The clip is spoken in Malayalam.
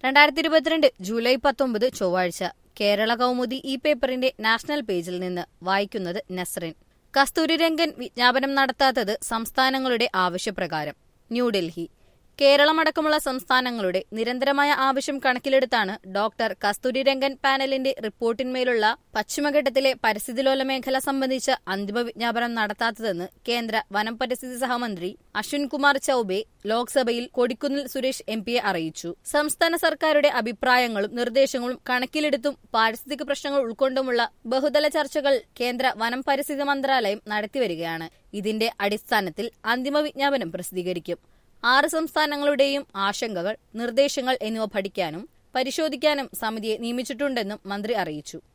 രണ്ടായിരത്തി ഇരുപത്തിരണ്ട് ജൂലൈ പത്തൊമ്പത് ചൊവ്വാഴ്ച കേരള കൗമുദി ഈ പേപ്പറിന്റെ നാഷണൽ പേജിൽ നിന്ന് വായിക്കുന്നത് നസ്റിൻ കസ്തൂരിരംഗൻ വിജ്ഞാപനം നടത്താത്തത് സംസ്ഥാനങ്ങളുടെ ആവശ്യപ്രകാരം ന്യൂഡൽഹി കേരളമടക്കമുള്ള സംസ്ഥാനങ്ങളുടെ നിരന്തരമായ ആവശ്യം കണക്കിലെടുത്താണ് ഡോക്ടർ കസ്തൂരിരംഗൻ പാനലിന്റെ റിപ്പോർട്ടിന്മേലുള്ള പശ്ചിമഘട്ടത്തിലെ പരിസ്ഥിതിലോല മേഖല സംബന്ധിച്ച അന്തിമ വിജ്ഞാപനം നടത്താത്തതെന്ന് കേന്ദ്ര വനം പരിസ്ഥിതി സഹമന്ത്രി അശ്വിൻ കുമാർ ചൌബെ ലോക്സഭയിൽ കൊടിക്കുന്നിൽ സുരേഷ് എം പിയെ അറിയിച്ചു സംസ്ഥാന സർക്കാരുടെ അഭിപ്രായങ്ങളും നിർദ്ദേശങ്ങളും കണക്കിലെടുത്തും പാരിസ്ഥിതിക പ്രശ്നങ്ങൾ ഉൾക്കൊണ്ടുമുള്ള ബഹുതല ചർച്ചകൾ കേന്ദ്ര വനം പരിസ്ഥിതി മന്ത്രാലയം നടത്തിവരികയാണ് ഇതിന്റെ അടിസ്ഥാനത്തിൽ അന്തിമ വിജ്ഞാപനം പ്രസിദ്ധീകരിക്കും ആറ് സംസ്ഥാനങ്ങളുടെയും ആശങ്കകൾ നിർദ്ദേശങ്ങൾ എന്നിവ പഠിക്കാനും പരിശോധിക്കാനും സമിതിയെ നിയമിച്ചിട്ടുണ്ടെന്നും മന്ത്രി അറിയിച്ചു